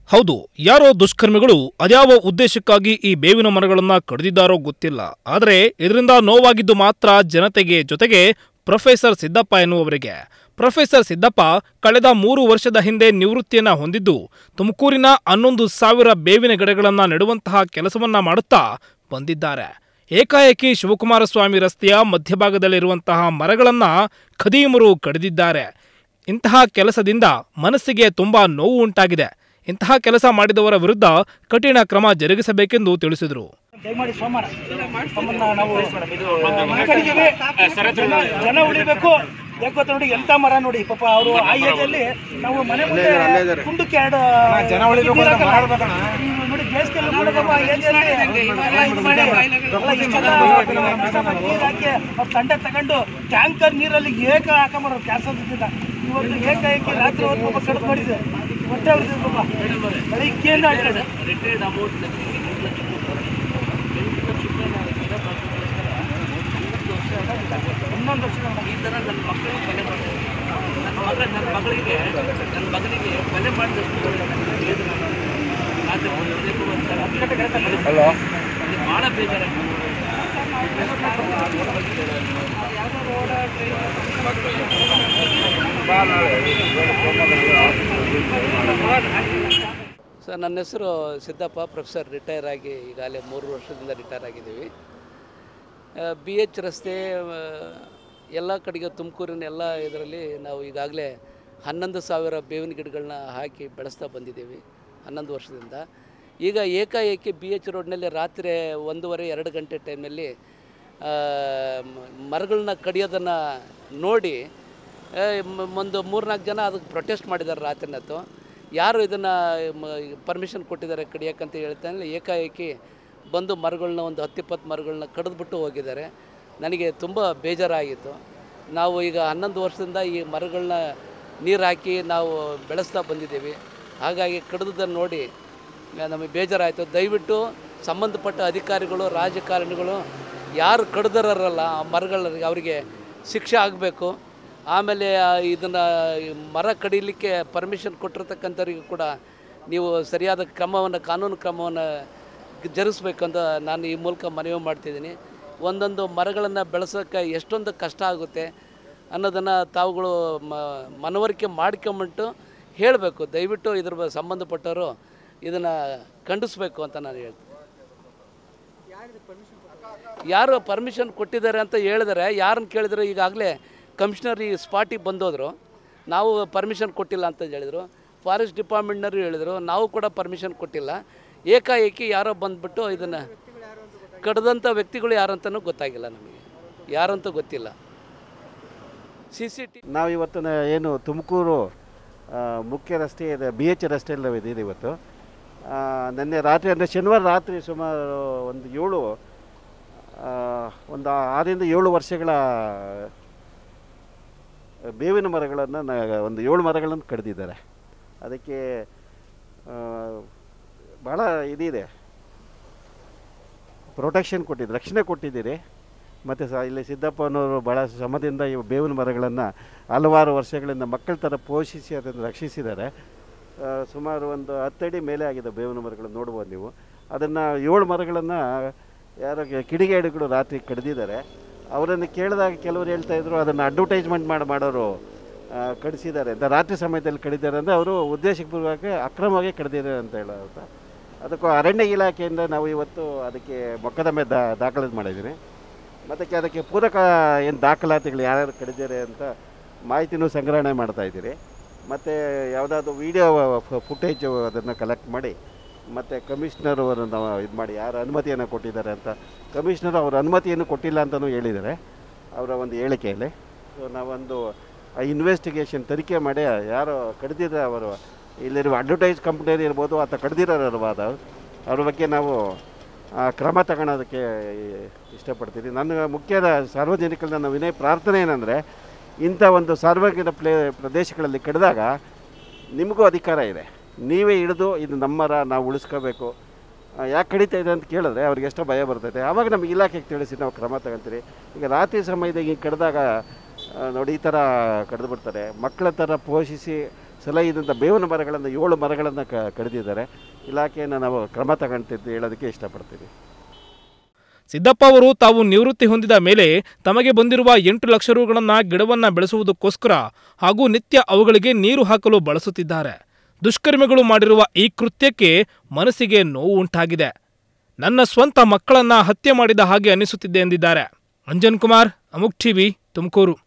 ಹೌದು ಯಾರೋ ದುಷ್ಕರ್ಮಿಗಳು ಅದ್ಯಾವ ಉದ್ದೇಶಕ್ಕಾಗಿ ಈ ಬೇವಿನ ಮರಗಳನ್ನ ಕಡಿದಿದ್ದಾರೋ ಗೊತ್ತಿಲ್ಲ ಆದರೆ ಇದರಿಂದ ನೋವಾಗಿದ್ದು ಮಾತ್ರ ಜನತೆಗೆ ಜೊತೆಗೆ ಪ್ರೊಫೆಸರ್ ಸಿದ್ದಪ್ಪ ಎನ್ನುವವರಿಗೆ ಪ್ರೊಫೆಸರ್ ಸಿದ್ದಪ್ಪ ಕಳೆದ ಮೂರು ವರ್ಷದ ಹಿಂದೆ ನಿವೃತ್ತಿಯನ್ನ ಹೊಂದಿದ್ದು ತುಮಕೂರಿನ ಹನ್ನೊಂದು ಸಾವಿರ ಬೇವಿನ ಗಿಡಗಳನ್ನ ನೆಡುವಂತಹ ಕೆಲಸವನ್ನ ಮಾಡುತ್ತಾ ಬಂದಿದ್ದಾರೆ ಏಕಾಏಕಿ ಶಿವಕುಮಾರ ಸ್ವಾಮಿ ರಸ್ತೆಯ ಮಧ್ಯಭಾಗದಲ್ಲಿರುವಂತಹ ಮರಗಳನ್ನ ಖದೀಮರು ಕಡಿದಿದ್ದಾರೆ ಇಂತಹ ಕೆಲಸದಿಂದ ಮನಸ್ಸಿಗೆ ತುಂಬಾ ನೋವು ಉಂಟಾಗಿದೆ ಇಂತಹ ಕೆಲಸ ಮಾಡಿದವರ ವಿರುದ್ಧ ಕಠಿಣ ಕ್ರಮ ಜರುಗಿಸಬೇಕೆಂದು ತಿಳಿಸಿದರು ದಯಮಾಡಿ ಸೋಮವಾರ ತಮ್ಮನ್ನ ನಾವು ಮಾತಾಡಿದ್ದೀವಿ. ಜನ- ಜನ ಉಳಿಬೇಕು ಯಾಕೆ ಗೊತ್ತಾ ನೋಡಿ ಎಂತ ಮರ ನೋಡಿ ಪಾಪ ಅವರು ಆ ಏಜಲ್ಲಿ ನಾವು ಮನೆ ಮುಂದೆ ಕುಂಡಕ್ಕೆ ಎರಡು ಜನ ಉಳಿಬೇಕು ಅಂತ ನೀರ್ ಹಾಕಲ್ಲ. ಮಾಡ್ಬೇಕಣ್ಣ. ಈ ನೋಡಿ ಬೇಸಿಗೆಲ್ಲ ನೋಡಿ ಪಾಪ ಆ ಏಜಲ್ಲಿ ಎಲ್ಲ ಇದು ಮಾಡಿ, ಎಲ್ಲ ಇಷ್ಟೆಲ್ಲ ಕಷ್ಟಪಟ್ಟು ನೀರ್ ಹಾಕಿ ಅವ್ರು ತಂಡೆ ತಗೊಂಡು ಟ್ಯಾಂಕರ್ ನೀರಲ್ಲಿ ಏಕ ಹಾಕೊಂಬರೋರು ಕ್ಯಾನ್ಸರ್ದಿಂದ ಇವತ್ತು ಏಕಾಏಕಿ ರಾತ್ರಿ ಹೊತ್ತು ಪಾಪ ಕಡಿದು ಮಾಡಿದೆ ಹೊಟ್ಟೆ ಹೊಡೆದಿದೆ ಪಾಪ ಬೆಳಿಗ್ಗೆಯಿಂದ ಆಡ್ತಾರೆ ಹನ್ನೊಂದು ವರ್ಷ ಈ ಥರ ನನ್ನ ಮಕ್ಕಳಿಗೆ ಕೊಲೆ ಮಾಡಿದ್ರು ನನ್ನ ಮಗ ನನ್ನ ಮಗಳಿಗೆ ನನ್ನ ಮಗನಿಗೆ ಕೊಲೆ ಮಾಡಿದಷ್ಟು ನನಗೆ ಭಾಳ ಬೇಜಾರಾಗ್ತದೆ ಸರ್ ನನ್ನ ಹೆಸರು ಸಿದ್ದಪ್ಪ ಪ್ರೊಫೆಸರ್ ರಿಟೈರ್ ಆಗಿ ಈಗಾಗಲೇ ಮೂರು ವರ್ಷದಿಂದ ರಿಟೈರ್ ಆಗಿದ್ದೀವಿ ಬಿ ಎಚ್ ರಸ್ತೆ ಆ, ಎಲ್ಲ ಕಡೆಗೆ ತುಮಕೂರಿನ ಎಲ್ಲ ಇದರಲ್ಲಿ ನಾವು ಈಗಾಗಲೇ ಹನ್ನೊಂದು ಸಾವಿರ ಬೇವಿನ ಗಿಡಗಳನ್ನ ಹಾಕಿ ಬೆಳೆಸ್ತಾ ಬಂದಿದ್ದೀವಿ ಹನ್ನೊಂದು ವರ್ಷದಿಂದ ಈಗ ಏಕಾಏಕಿ ಬಿ ಎಚ್ ರೋಡ್ನಲ್ಲಿ ರಾತ್ರಿ ಒಂದೂವರೆ ಎರಡು ಗಂಟೆ ಟೈಮ್ನಲ್ಲಿ ಮರಗಳನ್ನ ಕಡಿಯೋದನ್ನು ನೋಡಿ ಆ, ಮ- ಒಂದು ಮೂರ್ನಾಲ್ಕು ಜನ ಅದಕ್ಕೆ ಪ್ರೊಟೆಸ್ಟ್ ಮಾಡಿದ್ದಾರೆ ರಾತ್ರಿ ಹೊತ್ತು ಯಾರು ಇದನ್ನು ಪರ್ಮಿಷನ್ ಕೊಟ್ಟಿದ್ದಾರೆ ಕಡಿಯೋಕ್ಕಂತ ಹೇಳ್ತಾನೆ ಏಕಾಏಕಿ ಬಂದು ಮರಗಳನ್ನ ಒಂದು ಹತ್ತಿಪ್ಪತ್ತು ಮರಗಳನ್ನ ಕಡಿದ್ಬಿಟ್ಟು ಹೋಗಿದ್ದಾರೆ ನನಗೆ ತುಂಬ ಬೇಜಾರಾಗಿತ್ತು ನಾವು ಈಗ ಹನ್ನೊಂದು ವರ್ಷದಿಂದ ಈ ಮರಗಳನ್ನ ನೀರು ಹಾಕಿ ನಾವು ಬೆಳೆಸ್ತಾ ಬಂದಿದ್ದೀವಿ ಹಾಗಾಗಿ ಕಡಿದನ್ನು ನೋಡಿ ನಮಗೆ ಬೇಜಾರಾಯಿತು ದಯವಿಟ್ಟು ಸಂಬಂಧಪಟ್ಟ ಅಧಿಕಾರಿಗಳು ರಾಜಕಾರಣಿಗಳು ಯಾರು ಕಡ್ದರಲ್ಲ ಆ ಮರಗಳಿಗೆ ಅವರಿಗೆ ಶಿಕ್ಷೆ ಆಗಬೇಕು ಆಮೇಲೆ ಇದನ್ನು ಮರ ಕಡಿಲಿಕ್ಕೆ ಪರ್ಮಿಷನ್ ಕೊಟ್ಟಿರ್ತಕ್ಕಂಥವ್ರಿಗೂ ಕೂಡ ನೀವು ಸರಿಯಾದ ಕ್ರಮವನ್ನು ಕಾನೂನು ಕ್ರಮವನ್ನು ಜರುಗಿಸ್ಬೇಕು ಅಂತ ನಾನು ಈ ಮೂಲಕ ಮನವಿ ಮಾಡ್ತಿದ್ದೀನಿ ಒಂದೊಂದು ಮರಗಳನ್ನು ಬೆಳೆಸೋಕ್ಕೆ ಎಷ್ಟೊಂದು ಕಷ್ಟ ಆಗುತ್ತೆ ಅನ್ನೋದನ್ನು ತಾವುಗಳು ಮ ಮನವರಿಕೆ ಮಾಡ್ಕೊಂಬಿಟ್ಟು ಹೇಳಬೇಕು ದಯವಿಟ್ಟು ಇದ್ರ ಬ- ಸಂಬಂಧಪಟ್ಟವರು ಇದನ್ನು ಖಂಡಿಸ್ಬೇಕು ಅಂತ ನಾನು ಹೇಳ್ತೀನಿ ಯಾರು ಪರ್ಮಿಷನ್ ಕೊಟ್ಟಿದ್ದಾರೆ ಅಂತ ಹೇಳಿದರೆ ಯಾರನ್ನು ಕೇಳಿದ್ರೆ ಈಗಾಗಲೇ ಕಮಿಷನರ್ ಈ ಸ್ಪಾಟಿಗೆ ಬಂದೋದ್ರು ನಾವು ಪರ್ಮಿಷನ್ ಕೊಟ್ಟಿಲ್ಲ ಅಂತ ಹೇಳಿದರು ಫಾರೆಸ್ಟ್ ಡಿಪಾರ್ಟ್ಮೆಂಟ್ನವರು ಹೇಳಿದರು ನಾವು ಕೂಡ ಪರ್ಮಿಷನ್ ಕೊಟ್ಟಿಲ್ಲ ಏಕಾಏಕಿ ಯಾರೋ ಬಂದ್ಬಿಟ್ಟು ಇದನ್ನು ಕಡ್ದಂಥ ವ್ಯಕ್ತಿಗಳು ಯಾರಂತನೂ ಗೊತ್ತಾಗಿಲ್ಲ ನಮಗೆ ಯಾರಂತೂ ಗೊತ್ತಿಲ್ಲ ಸಿ ಸಿ ಟಿ ನಾವು ಇವತ್ತು ನ- ಏನು ತುಮಕೂರು ಆ, ಮುಖ್ಯ ರಸ್ತೆ ಇದೆ ಬಿ ಎಚ್ ರಸ್ತೆಯಲ್ಲಿ ನಾವು ಇದ್ದೀವಿ ಇವತ್ತು ಆ, ನಿನ್ನೆ ರಾತ್ರಿ ಅಂದರೆ ಶನಿವಾರ ರಾತ್ರಿ ಸುಮಾರು ಒಂದು ಏಳು ಆ, ಒಂದು ಆರರಿಂದ ಏಳು ವರ್ಷಗಳ ಬೇವಿನ ಮರಗಳನ್ನು ನ- ಒಂದು ಏಳು ಮರಗಳನ್ನು ಕಡಿದಿದ್ದಾರೆ ಅದಕ್ಕೆ ಆ, ಭಾಳ ಇದಿದೆ ಪ್ರೊಟೆಕ್ಷನ್ ಕೊಟ್ಟಿದ್ದು ರಕ್ಷಣೆ ಕೊಟ್ಟಿದ್ದೀರಿ ಮತ್ತು ಸ ಇಲ್ಲಿ ಸಿದ್ದಪ್ಪನವರು ಭಾಳ ಶ್ರಮದಿಂದ ಈ ಬೇವಿನ ಮರಗಳನ್ನು ಹಲವಾರು ವರ್ಷಗಳಿಂದ ಮಕ್ಕಳ ಥರ ಪೋಷಿಸಿ ಅದನ್ನು ರಕ್ಷಿಸಿದ್ದಾರೆ ಆ, ಸುಮಾರು ಒಂದು ಹತ್ತಡಿ ಮೇಲೆ ಆಗಿದೆ ಬೇವಿನ ಮರಗಳನ್ನು ನೋಡ್ಬೋದು ನೀವು ಅದನ್ನು ಏಳು ಮರಗಳನ್ನು ಯಾರೋ ಕೆ- ಕಿಡಿಗೇಡಿಗಳು ರಾತ್ರಿ ಕಡಿದಿದ್ದಾರೆ ಅವರನ್ನು ಕೇಳಿದಾಗ ಕೆಲವರು ಹೇಳ್ತಾ ಇದ್ರು ಅದನ್ನು ಅಡ್ವರ್ಟೈಸ್ಮೆಂಟ್ ಮಾಡಿ ಮಾಡೋರು ಆ, ಕಡಿಸಿದ್ದಾರೆ ಅಂತ ರಾತ್ರಿ ಸಮಯದಲ್ಲಿ ಕಡಿದ್ದಾರೆ ಅಂದರೆ ಅವರು ಉದ್ದೇಶಪೂರ್ವಕ ಅಕ್ರಮವಾಗಿ ಕಡಿದಿದ್ದಾರೆ ಅಂತ ಹೇಳೋದು ಅದಕ್ಕೂ ಅರಣ್ಯ ಇಲಾಖೆಯಿಂದ ನಾವು ಇವತ್ತು ಅದಕ್ಕೆ ಮೊಕದ್ದಮೆ ದಾ ದಾಖಲೆ ಮಾಡಿದ್ದೀನಿ ಮತ್ತು ಅದಕ್ಕೆ ಪೂರಕ ಏನು ದಾಖಲಾತಿಗಳು ಯಾರ್ಯಾರು ಕಡಿದಿದ್ದಾರೆ ಅಂತ ಮಾಹಿತಿನೂ ಸಂಗ್ರಹಣೆ ಮಾಡ್ತಾ ಇದ್ದೀರಿ ಮತ್ತು ಯಾವುದಾದ್ರು ವೀಡಿಯೋ ಫುಟೇಜು ಅದನ್ನು ಕಲೆಕ್ಟ್ ಮಾಡಿ ಮತ್ತು ಕಮಿಷ್ನರ್ ಅವರನ್ನು ಇದು ಮಾಡಿ ಯಾರು ಅನುಮತಿಯನ್ನು ಕೊಟ್ಟಿದ್ದಾರೆ ಅಂತ ಕಮಿಷ್ನರ್ ಅವರ ಅನುಮತಿಯನ್ನು ಕೊಟ್ಟಿಲ್ಲ ಅಂತಲೂ ಹೇಳಿದ್ದಾರೆ ಅವರ ಒಂದು ಹೇಳಿಕೆಯಲ್ಲಿ ಸೊ ನಾವೊಂದು ಆ ಇನ್ವೆಸ್ಟಿಗೇಷನ್ ತನಿಖೆ ಮಾಡಿ ಯಾರು ಕಡ್ದಿದ್ದಾರೆ ಅವರು ಇಲ್ಲಿರುವ ಅಡ್ವರ್ಟೈಸ್ ಕಂಪ್ನಿಯರು ಇರ್ಬೋದು ಅಥವಾ ಕಡ್ದಿರೋರವಾದ ಅವ್ರ ಬಗ್ಗೆ ನಾವು ಆ, ಕ್ರಮ ತಗೊಳೋದಕ್ಕೆ ಇಷ್ಟಪಡ್ತೀನಿ ನನ್ನ ಮುಖ್ಯದ ಸಾರ್ವಜನಿಕರ ನನ್ನ ವಿನಯ ಪ್ರಾರ್ಥನೆ ಏನಂದರೆ ಇಂಥ ಒಂದು ಸಾರ್ವಜನಿಕ ಪ್ಲೇ ಪ್ರದೇಶಗಳಲ್ಲಿ ಕಡಿದಾಗ ನಿಮಗೂ ಅಧಿಕಾರ ಇದೆ ನೀವೇ ಹಿಡಿದು ಇದು ನಮ್ಮರ ನಾವು ಉಳಿಸ್ಕೋಬೇಕು ಯಾಕೆ ಕಡಿತಾ ಇದೆ ಅಂತ ಕೇಳಿದ್ರೆ ಅವ್ರಿಗೆ ಎಷ್ಟೋ ಭಯ ಬರ್ತೈತೆ ಆವಾಗ ನಮಗೆ ಇಲಾಖೆಗೆ ತಿಳಿಸಿ ನಾವು ಕ್ರಮ ತಗೊಂತೀರಿ ಈಗ ರಾತ್ರಿ ಸಮಯದಾಗ ಹಿಂಗೆ ಕಡ್ದಾಗ ಆ, ನೋಡಿ ಈ ಥರ ಕಡ್ದು ಬಿಡ್ತಾರೆ ಮಕ್ಕಳ ಥರ ಪೋಷಿಸಿ ಸಲಹಿದಂಥ ಬೇವಿನ ಮರಗಳನ್ನು ಏಳು ಮರಗಳನ್ನು ಕ ಕಡಿದಿದ್ದಾರೆ ಇಲಾಖೆಯನ್ನು ನಾವು ಕ್ರಮ ತಗೊಂತಿದ್ದು ಹೇಳೋದಕ್ಕೆ ಇಷ್ಟಪಡ್ತೀನಿ ಸಿದ್ದಪ್ಪ ಅವರು ತಾವು ನಿವೃತ್ತಿ ಹೊಂದಿದ ಮೇಲೆ ತಮಗೆ ಬಂದಿರುವ ಎಂಟು ಲಕ್ಷ ರುಗಳನ್ನು ಗಿಡವನ್ನ ಬೆಳೆಸುವುದಕ್ಕೋಸ್ಕರ ಹಾಗೂ ನಿತ್ಯ ಅವುಗಳಿಗೆ ನೀರು ಹಾಕಲು ಬಳಸುತ್ತಿದ್ದಾರೆ ದುಷ್ಕರ್ಮಿಗಳು ಮಾಡಿರುವ ಈ ಕೃತ್ಯಕ್ಕೆ ಮನಸ್ಸಿಗೆ ನೋವು ಉಂಟಾಗಿದೆ ನನ್ನ ಸ್ವಂತ ಮಕ್ಕಳನ್ನ ಹತ್ಯೆ ಮಾಡಿದ ಹಾಗೆ ಅನಿಸುತ್ತಿದೆ ಎಂದಿದ್ದಾರೆ ಅಂಜನ್ ಕುಮಾರ್ ಅಮುಕ್ ಟಿವಿ ತುಮಕೂರು